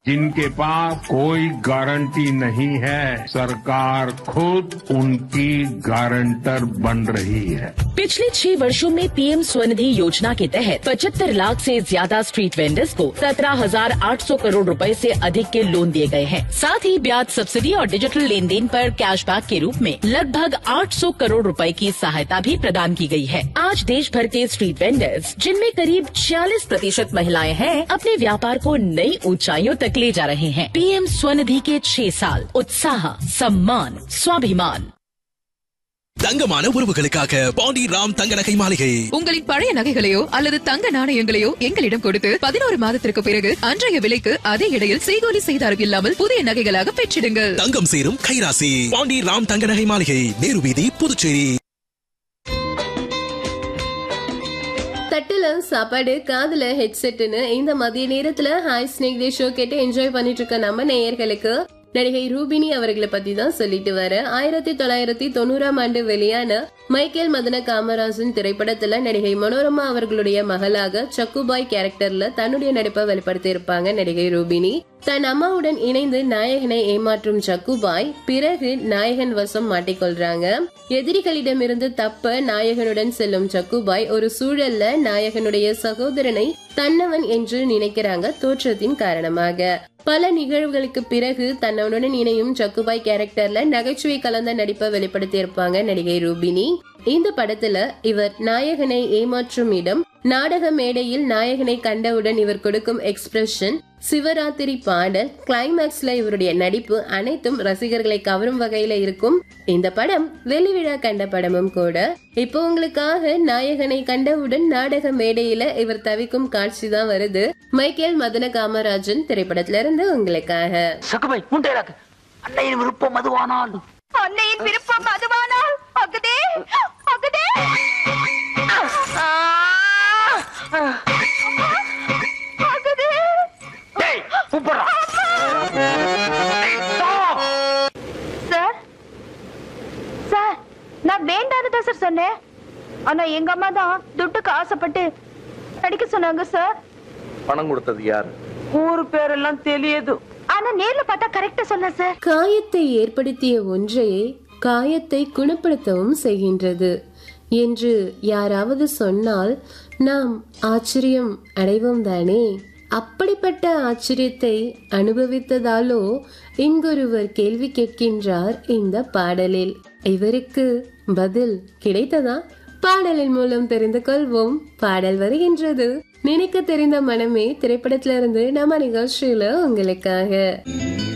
जिनके पास कोई गारंटी नहीं है सरकार खुद उनकी गारंटर बन रही है पिछले छह वर्षों में पीएम स्वनिधि योजना के तहत पचहत्तर लाख से ज्यादा स्ट्रीट वेंडर्स को सत्रह हजार आठ सौ करोड़ रुपए से अधिक के लोन दिए गए हैं साथ ही ब्याज सब्सिडी और डिजिटल लेन देन पर कैशबैक के रूप में लगभग 800 करोड़ रुपए की सहायता भी प्रदान की गई है आज देश भर के स्ट्रीट वेंडर्स जिनमें करीब 46 प्रतिशत महिलाएं हैं अपने व्यापार को नई ऊंचाइयों तक ले जा रहे हैं पीएम स्वनिधि के छह साल उत्साह सम्मान स्वाभिमान தங்கமான உறவுகளுக்காக பாண்டி ராம் தங்க நகை மாளிகை உங்களின் பழைய நகைகளையோ அல்லது தங்க நாணயங்களையோ எங்களிடம் கொடுத்து பதினோரு மாதத்திற்கு பிறகு அன்றைய விலைக்கு அதே இடையில் செய்கூலி செய்தாரம் இல்லாமல் புதிய நகைகளாக பெற்றிடுங்கள் தங்கம் சேரும் கைராசி பாண்டி ராம் தங்க நகை மாளிகை நேரு வீதி புதுச்சேரி தட்டுல சாப்பாடு காதுல ஹெட்செட்னு இந்த மதிய நேரத்துல ஹாய் ஸ்னேக் டே ஷோ கேட்டு என்ஜாய் பண்ணிட்டு இருக்க நம்ம நேயர்களுக்கு நடிகை ரூபினி அவர்களை பத்தி தான் சொல்லிட்டு வர ஆயிரத்தி தொள்ளாயிரத்தி தொண்ணூறாம் ஆண்டு வெளியான மைக்கேல் மதன காமராஜன் திரைப்படத்துல நடிகை மனோரமா அவர்களுடைய மகளாக சக்குபாய் கேரக்டர்ல தன்னுடைய நடிப்பை வெளிப்படுத்தி இருப்பாங்க நடிகை ரூபினி தன் அம்மாவுடன் இணைந்து நாயகனை ஏமாற்றும் சக்குபாய் பிறகு நாயகன் வசம் மாட்டிக்கொள்றாங்க எதிரிகளிடமிருந்து தப்ப நாயகனுடன் செல்லும் சக்குபாய் ஒரு சூழல்ல நாயகனுடைய சகோதரனை தன்னவன் என்று நினைக்கிறாங்க தோற்றத்தின் காரணமாக பல நிகழ்வுகளுக்கு பிறகு தன்னவனுடன் இணையும் சக்குபாய் கேரக்டர்ல நகைச்சுவை கலந்த நடிப்பை வெளிப்படுத்தி இருப்பாங்க நடிகை ரூபினி இந்த படத்துல இவர் நாயகனை ஏமாற்றும் இடம் நாடக மேடையில் நாயகனை கண்டவுடன் இவர் கொடுக்கும் எக்ஸ்பிரஷன் சிவராத்திரி பாடல் கிளைமேக்ஸ்ல இவருடைய நடிப்பு அனைத்தும் ரசிகர்களை கவரும் வகையில இருக்கும் இந்த படம் வெளி விழா கண்ட படமும் கூட இப்போ உங்களுக்காக நாயகனை கண்டவுடன் நாடக மேடையில இவர் தவிக்கும் காட்சி தான் வருது மைக்கேல் மதன காமராஜன் திரைப்படத்துல இருந்து உங்களுக்காக சகுபாய் முண்டையாக்கு அன்னையின் விருப்பம் அதுவானால் அன்னையின் விருப்பம் அதுவானால் அகுதே அகுதே அகுதே டேய் கூப்பிடுறா சார் சார் நான் வேண்டான்னு தான் சார் சொன்னேன் ஆனா எங்க அம்மா தான் துட்டுக்கு ஆசைப்பட்டு நடிக்க சொன்னாங்க சார் பணம் கொடுத்தது யாரு ஊரு பேரெல்லாம் தெரியுது ஆனா நேர்ல பார்த்தா கரெக்டா சொன்னேன் சார் காயத்தை ஏற்படுத்திய ஒன்றையே காயத்தை குணப்படுத்தவும் செய்கின்றது என்று யாராவது சொன்னால் நாம் ஆச்சரியம் அடைவோம் தானே அப்படிப்பட்ட ஆச்சரியத்தை அனுபவித்ததாலோ இங்கொருவர் கேள்வி கேட்கின்றார் இந்த பாடலில் இவருக்கு பதில் கிடைத்ததா பாடலின் மூலம் தெரிந்து கொள்வோம் பாடல் வருகின்றது நினைக்க தெரிந்த மனமே திரைப்படத்திலிருந்து நம்ம நிகழ்ச்சியில உங்களுக்காக